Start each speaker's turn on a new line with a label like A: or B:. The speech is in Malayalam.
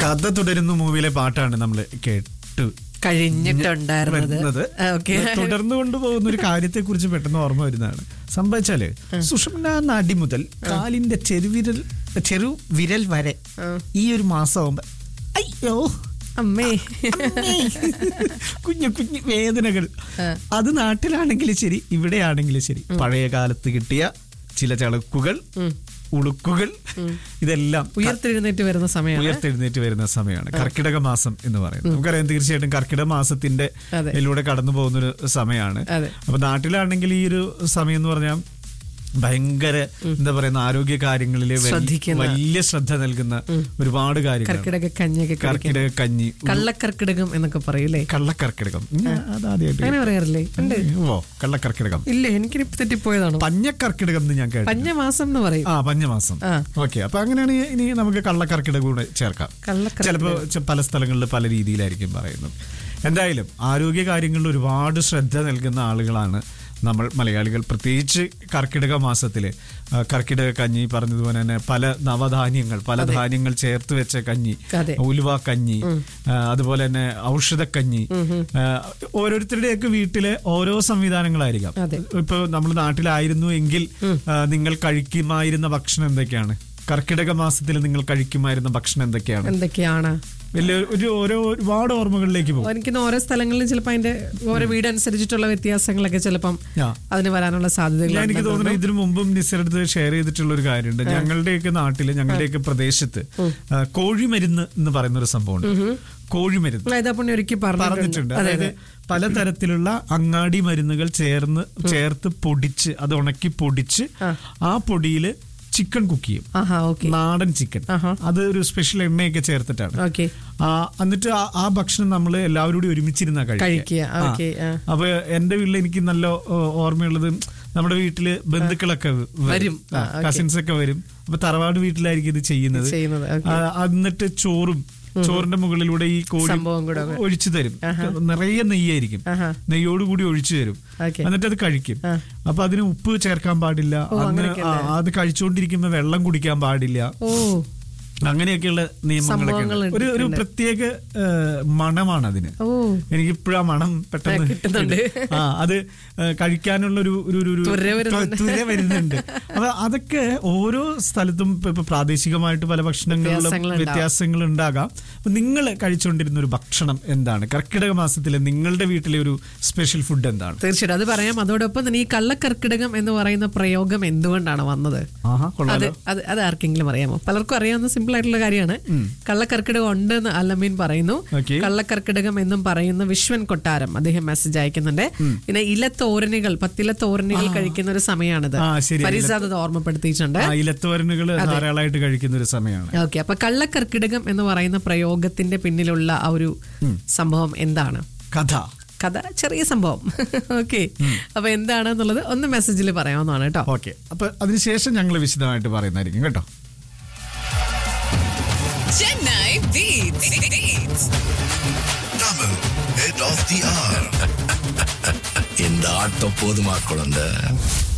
A: കഥ തുടരുന്ന മൂവിയിലെ പാട്ടാണ് നമ്മൾ കേട്ടു
B: കഴിഞ്ഞിട്ടുണ്ടായിരുന്നത്
A: വരുന്നത്
B: ഓക്കെ
A: തുടർന്നു കൊണ്ടുപോകുന്ന ഒരു കാര്യത്തെ കുറിച്ച് പെട്ടെന്ന് ഓർമ്മ വരുന്നതാണ് സംഭവിച്ചാല് സുഷുമ്ന നാടി മുതൽ കാലിന്റെ ചെറുവിരൽ ചെറു വിരൽ വരെ ഈ ഒരു മാസമാകുമ്പോ അയ്യോ
B: അമ്മേ
A: അമ്മേ. കുഞ്ഞു കുഞ്ഞു വേദനകൾ അത് നാട്ടിലാണെങ്കിലും ശരി ഇവിടെയാണെങ്കിലും ശരി പഴയ കാലത്ത് കിട്ടിയ ചില ചളുക്കുകൾ ഉളുക്കുകൾ ഇതെല്ലാം
B: ഉയർത്തെഴുന്നേറ്റ് വരുന്ന സമയമാണ്
A: ഉയർത്തെഴുന്നേറ്റ് വരുന്ന സമയമാണ് കർക്കിടക മാസം എന്ന് പറയുന്നത് നമുക്കറിയാം തീർച്ചയായിട്ടും കർക്കിടക മാസത്തിന്റെ
B: അതെ.
A: ഇതിലൂടെ കടന്നു പോകുന്ന ഒരു സമയമാണ്
B: അതെ.
A: അപ്പൊ നാട്ടിലാണെങ്കിൽ ഈ ഒരു സമയം എന്ന് പറഞ്ഞാൽ ഭയങ്കര എന്താ പറയുന്ന ആരോഗ്യ കാര്യങ്ങളിൽ
B: ശ്രദ്ധിക്കുന്ന.
A: വലിയ ശ്രദ്ധ നൽകുന്ന ഒരുപാട് കാര്യങ്ങൾ
B: കർക്കിടക കഞ്ഞിയൊക്കെ കഴിക്കും
A: കർക്കിടക കഞ്ഞി
B: കള്ളക്കർക്കിടകം എന്നൊക്കെ പറയൂലേ
A: കള്ളക്കർക്കിടകം ഞാൻ അതാദ്യമായിട്ട്
B: അങ്ങനെ പറയാറില്ലേ ഉണ്ട്
A: ഓ കള്ളക്കർക്കിടകം
B: ഇല്ല എനിക്കിനി തെറ്റിപ്പോയതാണോ
A: പഞ്ഞക്കർക്കിടകം എന്ന് ഞാൻ കേട്ടു
B: പഞ്ഞമാസം എന്ന് പറയും
A: ആ പഞ്ഞമാസം
B: ആ.
A: ഓക്കെ അപ്പൊ അങ്ങനെയാണ് ഇനി നമുക്ക് കള്ളക്കർക്കിടകം കൂടെ ചേർക്കാം
B: കള്ളക്കർക്കിടകം.
A: ചിലപ്പോ ചെ- പല സ്ഥലങ്ങളിൽ പല രീതിയിലായിരിക്കും പറയുന്നത് എന്തായാലും ആരോഗ്യ കാര്യങ്ങളിൽ ഒരുപാട് ശ്രദ്ധ നൽകുന്ന ആളുകളാണ് നമ്മൾ മലയാളികൾ പ്രത്യേകിച്ച് കർക്കിടക മാസത്തില് ആ, കർക്കിടക കഞ്ഞി പറഞ്ഞതുപോലെ തന്നെ പല നവധാന്യങ്ങൾ പല ധാന്യങ്ങൾ ചേർത്ത് വെച്ച കഞ്ഞി
B: അതെ.
A: ഉലുവ കഞ്ഞി ആ, അതുപോലെ തന്നെ ഔഷധക്കഞ്ഞി ആ, ഓരോരുത്തരുടെയൊക്കെ വീട്ടിലെ ഓരോ സംവിധാനങ്ങളായിരിക്കാം
B: അതെ.
A: ഇപ്പൊ നമ്മൾ നാട്ടിലായിരുന്നു എങ്കിൽ ആ, നിങ്ങൾ കഴിക്കുമായിരുന്ന ഭക്ഷണം എന്തൊക്കെയാണ് കർക്കിടക മാസത്തിൽ നിങ്ങൾ കഴിക്കുമായിരുന്ന ഭക്ഷണം എന്തൊക്കെയാണ്
B: എന്തൊക്കെയാണ്
A: വലിയ ഒരു ഓരോ ഒരുപാട് ഓർമ്മകളിലേക്ക് പോകും
B: എനിക്ക് ഓരോ സ്ഥലങ്ങളിലും ചിലപ്പോൾ അതിന്റെ ഓരോ വീട് അനുസരിച്ചിട്ടുള്ള വ്യത്യാസങ്ങളൊക്കെ ചിലപ്പം
A: ആ.
B: അതിന് വരാനുള്ള
A: ഞാൻ എനിക്ക്
B: സാധ്യതകൾ
A: തോന്നുന്നു ഇതിനു മുമ്പും നിസരടുത്ത് ഷെയർ ചെയ്തിട്ടുള്ള ഒരു കാര്യമുണ്ട് ഞങ്ങളുടെയൊക്കെ നാട്ടില് ഞങ്ങളുടെയൊക്കെ പ്രദേശത്ത് ആ, കോഴിമരുന്ന് എന്ന് പറയുന്ന ഒരു സംഭവമുണ്ട് കോഴിമരുന്ന്
B: ഇതപ്പണി ഒരുക്കി
A: പറഞ്ഞിട്ടുണ്ട്
B: അതെ
A: അതായത് പലതരത്തിലുള്ള അങ്ങാടി മരുന്നുകൾ ചേർന്ന് ചേർത്ത് പൊടിച്ച് അത് ഉണക്കി പൊടിച്ച് ആ പൊടിയില് ചിക്കൻ കുക്ക് ചെയ്യും
B: ആഹാ ഓക്കെ
A: നാടൻ ചിക്കൻ
B: ആഹാ.
A: അത് ഒരു സ്പെഷ്യൽ എണ്ണയൊക്കെ ചേർത്തിട്ടാണ്
B: ഓക്കെ
A: ആ എന്നിട്ട് ആ- ആ ഭക്ഷണം നമ്മൾ എല്ലാവരും കൂടി ഒരുമിച്ചിരുന്ന
B: കഴിക്കുക, ഓക്കേ, ആ.
A: അപ്പൊ എന്റെ വീട്ടിൽ എനിക്ക് നല്ല ഓ, ഓർമ്മയുള്ളത് നമ്മുടെ വീട്ടില് ബന്ധുക്കളൊക്കെ
B: വരും. ആ, ഓക്കേ.
A: കസിൻസ് ഒക്കെ വരും അപ്പൊ തറവാട് വീട്ടിലായിരിക്കും ഇത് ചെയ്യുന്നത്
B: ചെയ്യുന്നത്, ഓക്കേ.
A: ആ, എന്നിട്ട് ചോറും ചോറിന്റെ മുകളിലൂടെ ഈ കോഴി
B: സംഭവം കൂടെ അങ്ങ്.
A: ഒഴിച്ചു തരും നിറയെ നെയ്യായിരിക്കും
B: ആഹാ.
A: നെയ്യോട് കൂടി ഒഴിച്ചു തരും
B: ഓക്കേ.
A: എന്നിട്ട് അത് കഴിക്കും
B: ആ.
A: അപ്പൊ അതിന് ഉപ്പ് ചേർക്കാൻ പാടില്ല
B: ഓ,
A: അന്ന്
B: അങ്ങനെയൊക്കെ
A: ആ, അത് കഴിച്ചുകൊണ്ടിരിക്കുമ്പോ വെള്ളം കുടിക്കാൻ പാടില്ല
B: ഓ
A: അങ്ങനെയൊക്കെയുള്ള നിയമങ്ങളൊക്കെ
B: സംഭവങ്ങൾ
A: ഉണ്ട്. ഒരു ഒരു
B: ഉണ്ട്.
A: പ്രത്യേക ആ, മണമാണ് അതിന്
B: ഓ
A: എനിക്ക് ഇപ്പോഴും ആ മണം പെട്ടെന്ന്
B: ആ, കിട്ടുന്നുണ്ട്.
A: ആ അത് ആ, കഴിക്കാനുള്ള ഒരു ഒരു ഒരു- ഒരു
B: ത്വര വരുന്നുണ്ട്.
A: ത്വര വരുന്നുണ്ട് അപ്പൊ അതൊക്കെ ഓരോ സ്ഥലത്തും ഇപ്പൊ- ഇപ്പൊ പ്രാദേശികമായിട്ട് പല ഭക്ഷണങ്ങളിലും
B: വ്യത്യാസങ്ങളുണ്ടാവും.
A: വ്യത്യാസങ്ങൾ ഉണ്ടാകാം അപ്പൊ നിങ്ങൾ കഴിച്ചുകൊണ്ടിരുന്ന ഒരു ഭക്ഷണം എന്താണ് കർക്കിടക മാസത്തിലെ നിങ്ങളുടെ വീട്ടിലെ ഒരു സ്പെഷ്യൽ ഫുഡ് എന്താണ്
B: തീർച്ചയായിട്ടും അത് പറയാം അതോടൊപ്പം തന്നെ ഈ കള്ളക്കർക്കിടകം എന്ന് പറയുന്ന പ്രയോഗം എന്തുകൊണ്ടാണ് വന്നത്
A: ആഹാ
B: അത്
A: കൊള്ളാലോ
B: അത് അത് ആർക്കെങ്കിലും അറിയാമോ പലർക്കും അറിയാവുന്ന സിമ്പിൾ ആയിട്ടുള്ള കാര്യമാണ് കള്ളക്കർക്കിടകം ഉണ്ട് എന്ന് അല്ലമീൻ പറയുന്നു
A: Okay.
B: കള്ളക്കർക്കിടകം എന്നും പറയുന്ന വിശ്വൻ കൊട്ടാരം അദ്ദേഹം മെസ്സേജ് അയക്കുന്നുണ്ട് പിന്നെ ഇലത്തോരനുകൾ പത്തില തോരനുകൾ കഴിക്കുന്ന ഒരു സമയമാണിത്
A: ആ, ശരി.
B: പരിസാദ് അത് ഓർമ്മപ്പെടുത്തിയിട്ടുണ്ട്
A: ആ ഇലത്തോരനുകൾ ധാരാളമായിട്ട് കഴിക്കുന്ന ഒരു സമയമാണ്
B: ഓക്കെ അപ്പൊ കള്ളക്കർക്കിടകം എന്ന് പറയുന്ന പ്രയോഗത്തിന്റെ പിന്നിലുള്ള ആ ഒരു സംഭവം എന്താണ്
A: കഥ
B: കഥ ചെറിയ സംഭവം ഓക്കെ അപ്പൊ എന്താണെന്നുള്ളത് ഒന്ന് മെസ്സേജിൽ പറയാവുന്നതാണ് കേട്ടോ
A: ഓക്കെ അപ്പൊ അതിനുശേഷം ഞങ്ങൾ വിശദമായിട്ട് പറയുന്നതായിരിക്കും കേട്ടോ
C: Chennai Beats. Beats.
D: Tamil, head of the hour. இந்த ஆட்டம் போதுமா குழந்தை